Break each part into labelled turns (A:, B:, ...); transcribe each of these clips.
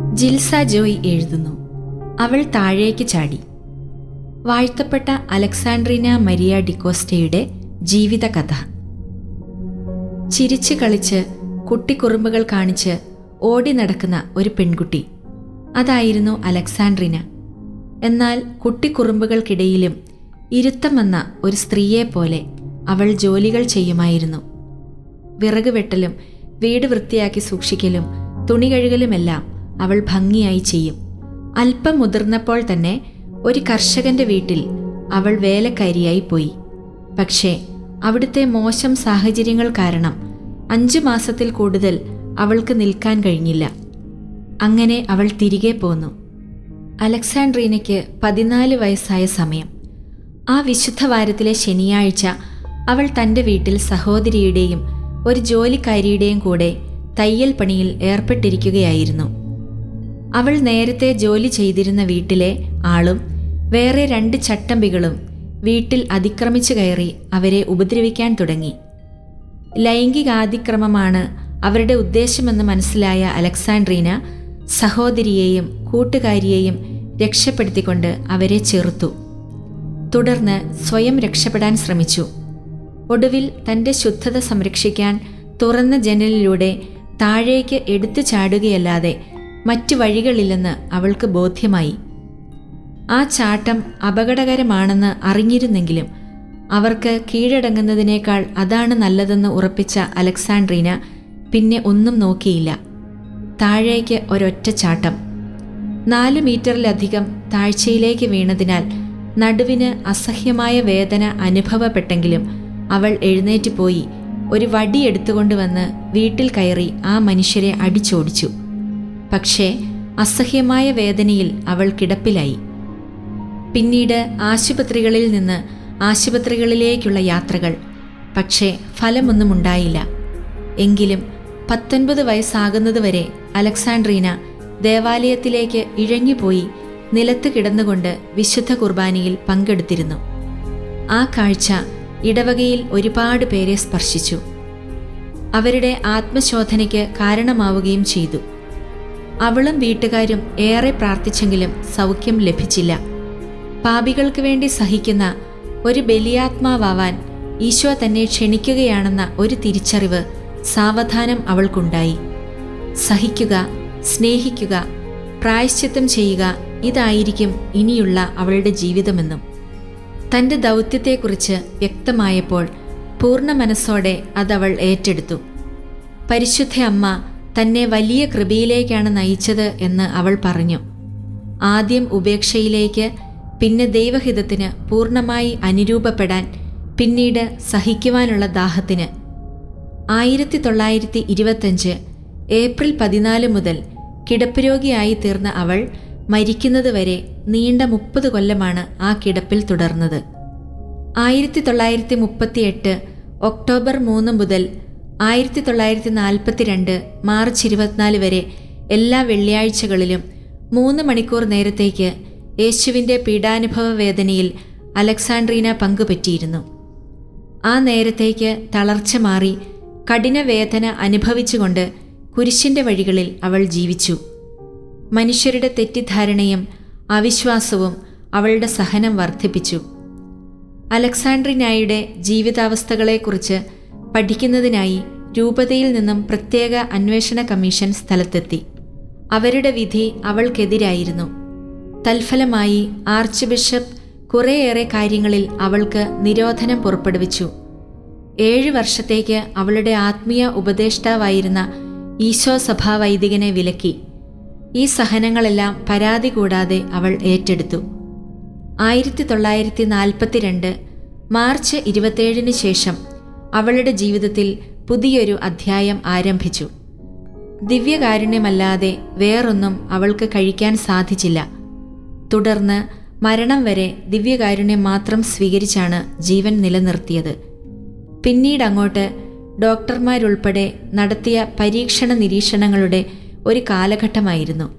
A: ജിൽസ ജോയ് എഴുതുന്നു അവൾ താഴേക്ക് ചാടി വാഴ്ത്തപ്പെട്ട അലക്സാൻഡ്രീന മരിയ ഡിക്കോസ്റ്റയുടെ ജീവിതകഥ ചിരിച്ചു കളിച്ച് കുട്ടിക്കുറുമ്പുകൾ കാണിച്ച് ഓടി നടക്കുന്ന ഒരു പെൺകുട്ടി അതായിരുന്നു അലക്സാൻഡ്രിന എന്നാൽ കുട്ടിക്കുറുമ്പുകൾക്കിടയിലും ഇരുത്തം വന്ന ഒരു സ്ത്രീയെപ്പോലെ അവൾ ജോലികൾ ചെയ്യുമായിരുന്നു വിറക് വെട്ടലും വീട് വൃത്തിയാക്കി സൂക്ഷിക്കലും തുണി കഴുകലുമെല്ലാം അവൾ ഭംഗിയായി ചെയ്യും അല്പം മുതിർന്നപ്പോൾ തന്നെ ഒരു കർഷകന്റെ വീട്ടിൽ അവൾ വേലക്കാരിയായി പോയി പക്ഷേ അവിടുത്തെ മോശം സാഹചര്യങ്ങൾ കാരണം അഞ്ചു മാസത്തിൽ കൂടുതൽ അവൾക്ക് നിൽക്കാൻ കഴിഞ്ഞില്ല അങ്ങനെ അവൾ തിരികെ പോന്നു അലക്സാൻഡ്രീനയ്ക്ക് പതിനാല് വയസ്സായ സമയം ആ വിശുദ്ധ വാരത്തിലെ ശനിയാഴ്ച അവൾ തൻ്റെ വീട്ടിൽ സഹോദരിയുടെയും ഒരു ജോലിക്കാരിയുടെയും കൂടെ തയ്യൽ പണിയിൽ ഏർപ്പെട്ടിരിക്കുകയായിരുന്നു അവൾ നേരത്തെ ജോലി ചെയ്തിരുന്ന വീട്ടിലെ ആളും വേറെ രണ്ട് ചട്ടമ്പികളും വീട്ടിൽ അതിക്രമിച്ചു കയറി അവരെ ഉപദ്രവിക്കാൻ തുടങ്ങി ലൈംഗികാതിക്രമമാണ് അവരുടെ ഉദ്ദേശമെന്ന് മനസ്സിലായ അലക്സാൻഡ്രീന സഹോദരിയെയും കൂട്ടുകാരിയെയും രക്ഷപ്പെടുത്തിക്കൊണ്ട് അവരെ ചെറുത്തു തുടർന്ന് സ്വയം രക്ഷപ്പെടാൻ ശ്രമിച്ചു ഒടുവിൽ തൻ്റെ ശുദ്ധത സംരക്ഷിക്കാൻ തുറന്ന ജനലിലൂടെ താഴേക്ക് എടുത്തു ചാടുകയല്ലാതെ മറ്റു വഴികളില്ലെന്ന് അവൾക്ക് ബോധ്യമായി ആ ചാട്ടം അപകടകരമാണെന്ന് അറിഞ്ഞിരുന്നെങ്കിലും അവർക്ക് കീഴടങ്ങുന്നതിനേക്കാൾ അതാണ് നല്ലതെന്ന് ഉറപ്പിച്ച അലക്സാൻഡ്രീന പിന്നെ ഒന്നും നോക്കിയില്ല താഴേക്ക് ഒരൊറ്റ ചാട്ടം നാല് മീറ്ററിലധികം താഴ്ചയിലേക്ക് വീണതിനാൽ നടുവിന് അസഹ്യമായ വേദന അനുഭവപ്പെട്ടെങ്കിലും അവൾ എഴുന്നേറ്റ് പോയി ഒരു വടി എടുത്തുകൊണ്ടുവന്ന് വീട്ടിൽ കയറി ആ മനുഷ്യരെ അടിച്ചോടിച്ചു പക്ഷേ അസഹ്യമായ വേദനയിൽ അവൾ കിടപ്പിലായി പിന്നീട് ആശുപത്രികളിൽ നിന്ന് ആശുപത്രികളിലേക്കുള്ള യാത്രകൾ പക്ഷേ ഫലമൊന്നും ഉണ്ടായില്ല എങ്കിലും പത്തൊൻപത് വയസ്സാകുന്നതുവരെ അലക്സാൻഡ്രീന ദേവാലയത്തിലേക്ക് ഇഴഞ്ഞുപോയി നിലത്ത് കിടന്നുകൊണ്ട് വിശുദ്ധ കുർബാനയിൽ പങ്കെടുത്തിരുന്നു ആ കാഴ്ച ഇടവകയിൽ ഒരുപാട് പേരെ സ്പർശിച്ചു അവരുടെ ആത്മശോധനയ്ക്ക് കാരണമാവുകയും ചെയ്തു അവളും വീട്ടുകാരും ഏറെ പ്രാർത്ഥിച്ചെങ്കിലും സൗഖ്യം ലഭിച്ചില്ല പാപികൾക്ക് വേണ്ടി സഹിക്കുന്ന ഒരു ബലിയാത്മാവാൻ ഈശോ തന്നെ ക്ഷണിക്കുകയാണെന്ന ഒരു തിരിച്ചറിവ് സാവധാനം അവൾക്കുണ്ടായി സഹിക്കുക സ്നേഹിക്കുക പ്രായശ്ചിത്തം ചെയ്യുക ഇതായിരിക്കും ഇനിയുള്ള അവളുടെ ജീവിതമെന്നും തൻ്റെ ദൗത്യത്തെക്കുറിച്ച് വ്യക്തമായപ്പോൾ പൂർണ്ണ മനസ്സോടെ അതവൾ ഏറ്റെടുത്തു പരിശുദ്ധ അമ്മ തന്നെ വലിയ കൃപയിലേക്കാണ് നയിച്ചത് എന്ന് അവൾ പറഞ്ഞു ആദ്യം ഉപേക്ഷയിലേക്ക് പിന്നെ ദൈവഹിതത്തിന് പൂർണ്ണമായി അനുരൂപപ്പെടാൻ പിന്നീട് സഹിക്കുവാനുള്ള ദാഹത്തിന് ആയിരത്തി തൊള്ളായിരത്തി ഇരുപത്തഞ്ച് ഏപ്രിൽ പതിനാല് മുതൽ കിടപ്പ് രോഗിയായി തീർന്ന അവൾ മരിക്കുന്നതുവരെ നീണ്ട മുപ്പത് കൊല്ലമാണ് ആ കിടപ്പിൽ തുടർന്നത് ആയിരത്തി തൊള്ളായിരത്തി മുപ്പത്തിയെട്ട് ഒക്ടോബർ മൂന്ന് മുതൽ ആയിരത്തി തൊള്ളായിരത്തി നാൽപ്പത്തിരണ്ട് മാർച്ച് ഇരുപത്തിനാല് വരെ എല്ലാ വെള്ളിയാഴ്ചകളിലും മൂന്ന് മണിക്കൂർ നേരത്തേക്ക് യേശുവിൻ്റെ പീഡാനുഭവ വേദനയിൽ അലക്സാൻഡ്രീന പങ്കുപറ്റിയിരുന്നു ആ നേരത്തേക്ക് തളർച്ച മാറി കഠിന വേദന അനുഭവിച്ചുകൊണ്ട് കുരിശിൻ്റെ വഴികളിൽ അവൾ ജീവിച്ചു മനുഷ്യരുടെ തെറ്റിദ്ധാരണയും അവിശ്വാസവും അവളുടെ സഹനം വർദ്ധിപ്പിച്ചു അലക്സാൻഡ്രിനായുടെ ജീവിതാവസ്ഥകളെക്കുറിച്ച് പഠിക്കുന്നതിനായി രൂപതയിൽ നിന്നും പ്രത്യേക അന്വേഷണ കമ്മീഷൻ സ്ഥലത്തെത്തി അവരുടെ വിധി അവൾക്കെതിരായിരുന്നു തൽഫലമായി ആർച്ച് ബിഷപ്പ് കുറേയേറെ കാര്യങ്ങളിൽ അവൾക്ക് നിരോധനം പുറപ്പെടുവിച്ചു ഏഴ് വർഷത്തേക്ക് അവളുടെ ആത്മീയ ഉപദേഷ്ടാവായിരുന്ന ഈശോ സഭാ വൈദികനെ വിലക്കി ഈ സഹനങ്ങളെല്ലാം പരാതി കൂടാതെ അവൾ ഏറ്റെടുത്തു ആയിരത്തി തൊള്ളായിരത്തി നാൽപ്പത്തിരണ്ട് മാർച്ച് ഇരുപത്തേഴിന് ശേഷം അവളുടെ ജീവിതത്തിൽ പുതിയൊരു അധ്യായം ആരംഭിച്ചു ദിവ്യകാരുണ്യമല്ലാതെ വേറൊന്നും അവൾക്ക് കഴിക്കാൻ സാധിച്ചില്ല തുടർന്ന് മരണം വരെ ദിവ്യകാരുണ്യം മാത്രം സ്വീകരിച്ചാണ് ജീവൻ നിലനിർത്തിയത് പിന്നീട് അങ്ങോട്ട് ഡോക്ടർമാരുൾപ്പെടെ നടത്തിയ പരീക്ഷണ നിരീക്ഷണങ്ങളുടെ ഒരു കാലഘട്ടമായിരുന്നു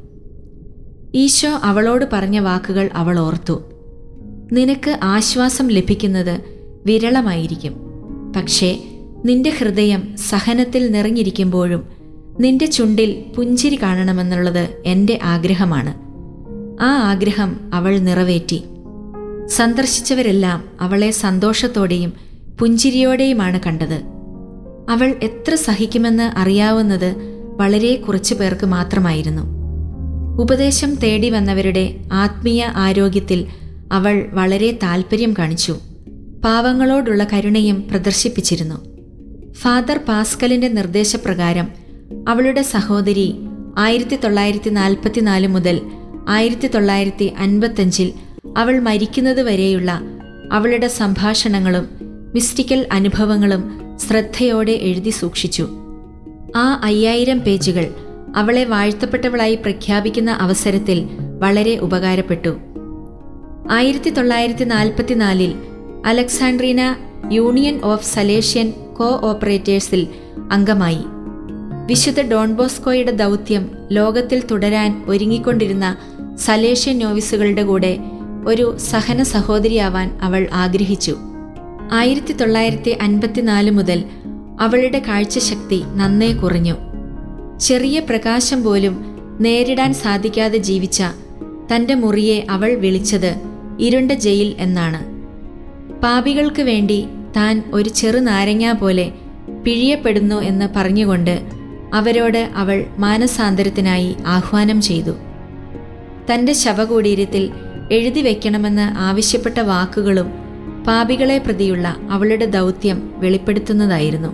A: ഈശോ അവളോട് പറഞ്ഞ വാക്കുകൾ അവൾ ഓർത്തു നിനക്ക് ആശ്വാസം ലഭിക്കുന്നത് വിരളമായിരിക്കും പക്ഷേ നിന്റെ ഹൃദയം സഹനത്തിൽ നിറഞ്ഞിരിക്കുമ്പോഴും നിന്റെ ചുണ്ടിൽ പുഞ്ചിരി കാണണമെന്നുള്ളത് എൻ്റെ ആഗ്രഹമാണ് ആ ആഗ്രഹം അവൾ നിറവേറ്റി സന്ദർശിച്ചവരെല്ലാം അവളെ സന്തോഷത്തോടെയും പുഞ്ചിരിയോടെയുമാണ് കണ്ടത് അവൾ എത്ര സഹിക്കുമെന്ന് അറിയാവുന്നത് വളരെ കുറച്ചു പേർക്ക് മാത്രമായിരുന്നു ഉപദേശം തേടി വന്നവരുടെ ആത്മീയ ആരോഗ്യത്തിൽ അവൾ വളരെ താൽപ്പര്യം കാണിച്ചു പാവങ്ങളോടുള്ള കരുണയും പ്രദർശിപ്പിച്ചിരുന്നു ഫാദർ പാസ്കലിന്റെ നിർദ്ദേശപ്രകാരം അവളുടെ സഹോദരി ആയിരത്തി തൊള്ളായിരത്തി നാൽപ്പത്തിനാല് മുതൽ ആയിരത്തി തൊള്ളായിരത്തി അൻപത്തഞ്ചിൽ അവൾ മരിക്കുന്നതുവരെയുള്ള അവളുടെ സംഭാഷണങ്ങളും മിസ്റ്റിക്കൽ അനുഭവങ്ങളും ശ്രദ്ധയോടെ എഴുതി സൂക്ഷിച്ചു ആ അയ്യായിരം പേജുകൾ അവളെ വാഴ്ത്തപ്പെട്ടവളായി പ്രഖ്യാപിക്കുന്ന അവസരത്തിൽ വളരെ ഉപകാരപ്പെട്ടു ആയിരത്തി തൊള്ളായിരത്തി നാൽപ്പത്തിനാലിൽ അലക്സാൻഡ്രീന യൂണിയൻ ഓഫ് സലേഷ്യൻ കോ ഓപ്പറേറ്റേഴ്സിൽ അംഗമായി വിശുദ്ധ ഡോൺ ബോസ്കോയുടെ ദൗത്യം ലോകത്തിൽ തുടരാൻ ഒരുങ്ങിക്കൊണ്ടിരുന്ന സലേഷ്യൻ നോവിസുകളുടെ കൂടെ ഒരു സഹന സഹോദരിയാവാൻ അവൾ ആഗ്രഹിച്ചു ആയിരത്തി തൊള്ളായിരത്തി അൻപത്തിനാല് മുതൽ അവളുടെ കാഴ്ചശക്തി നന്നേ കുറഞ്ഞു ചെറിയ പ്രകാശം പോലും നേരിടാൻ സാധിക്കാതെ ജീവിച്ച തൻ്റെ മുറിയെ അവൾ വിളിച്ചത് ഇരുണ്ട ജയിൽ എന്നാണ് പാപികൾക്ക് വേണ്ടി താൻ ഒരു ചെറു നാരങ്ങ പോലെ പിഴിയപ്പെടുന്നു എന്ന് പറഞ്ഞുകൊണ്ട് അവരോട് അവൾ മാനസാന്തരത്തിനായി ആഹ്വാനം ചെയ്തു തൻ്റെ ശവകുടീരത്തിൽ എഴുതി വയ്ക്കണമെന്ന് ആവശ്യപ്പെട്ട വാക്കുകളും പാപികളെ പ്രതിയുള്ള അവളുടെ ദൗത്യം വെളിപ്പെടുത്തുന്നതായിരുന്നു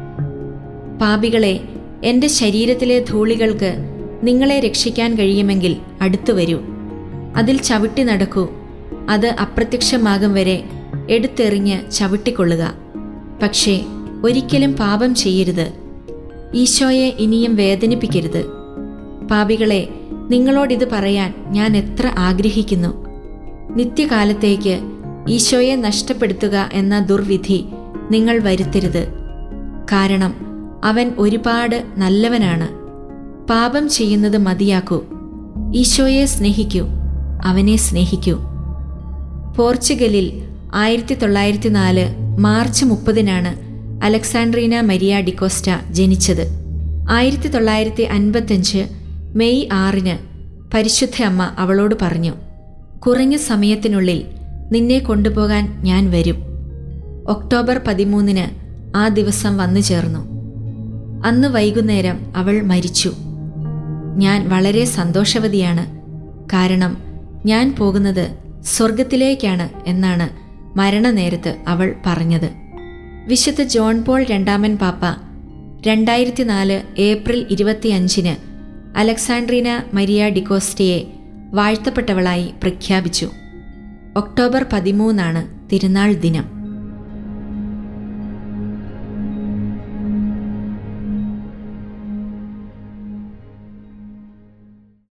A: പാപികളെ എൻ്റെ ശരീരത്തിലെ ധൂളികൾക്ക് നിങ്ങളെ രക്ഷിക്കാൻ കഴിയുമെങ്കിൽ അടുത്തു വരൂ അതിൽ ചവിട്ടി നടക്കൂ അത് അപ്രത്യക്ഷമാകും വരെ എടുത്തെറിഞ്ഞ് ചവിട്ടിക്കൊള്ളുക പക്ഷേ ഒരിക്കലും പാപം ചെയ്യരുത് ഈശോയെ ഇനിയും വേദനിപ്പിക്കരുത് പാപികളെ നിങ്ങളോടിത് പറയാൻ ഞാൻ എത്ര ആഗ്രഹിക്കുന്നു നിത്യകാലത്തേക്ക് ഈശോയെ നഷ്ടപ്പെടുത്തുക എന്ന ദുർവിധി നിങ്ങൾ വരുത്തരുത് കാരണം അവൻ ഒരുപാട് നല്ലവനാണ് പാപം ചെയ്യുന്നത് മതിയാക്കൂ ഈശോയെ സ്നേഹിക്കൂ അവനെ സ്നേഹിക്കൂ പോർച്ചുഗലിൽ ആയിരത്തി തൊള്ളായിരത്തി നാല് മാർച്ച് മുപ്പതിനാണ് അലക്സാൻഡ്രീന മരിയ ഡിക്കോസ്റ്റ ജനിച്ചത് ആയിരത്തി തൊള്ളായിരത്തി അൻപത്തഞ്ച് മെയ് ആറിന് പരിശുദ്ധ അമ്മ അവളോട് പറഞ്ഞു കുറഞ്ഞ സമയത്തിനുള്ളിൽ നിന്നെ കൊണ്ടുപോകാൻ ഞാൻ വരും ഒക്ടോബർ പതിമൂന്നിന് ആ ദിവസം വന്നു ചേർന്നു അന്ന് വൈകുന്നേരം അവൾ മരിച്ചു ഞാൻ വളരെ സന്തോഷവതിയാണ് കാരണം ഞാൻ പോകുന്നത് സ്വർഗത്തിലേക്കാണ് എന്നാണ് മരണനേരത്ത് അവൾ പറഞ്ഞത് വിശുദ്ധ ജോൺ പോൾ രണ്ടാമൻ പാപ്പ രണ്ടായിരത്തി നാല് ഏപ്രിൽ ഇരുപത്തിയഞ്ചിന് അലക്സാൻഡ്രീന മരിയ ഡിക്കോസ്റ്റയെ വാഴ്ത്തപ്പെട്ടവളായി പ്രഖ്യാപിച്ചു ഒക്ടോബർ പതിമൂന്നാണ് തിരുനാൾ ദിനം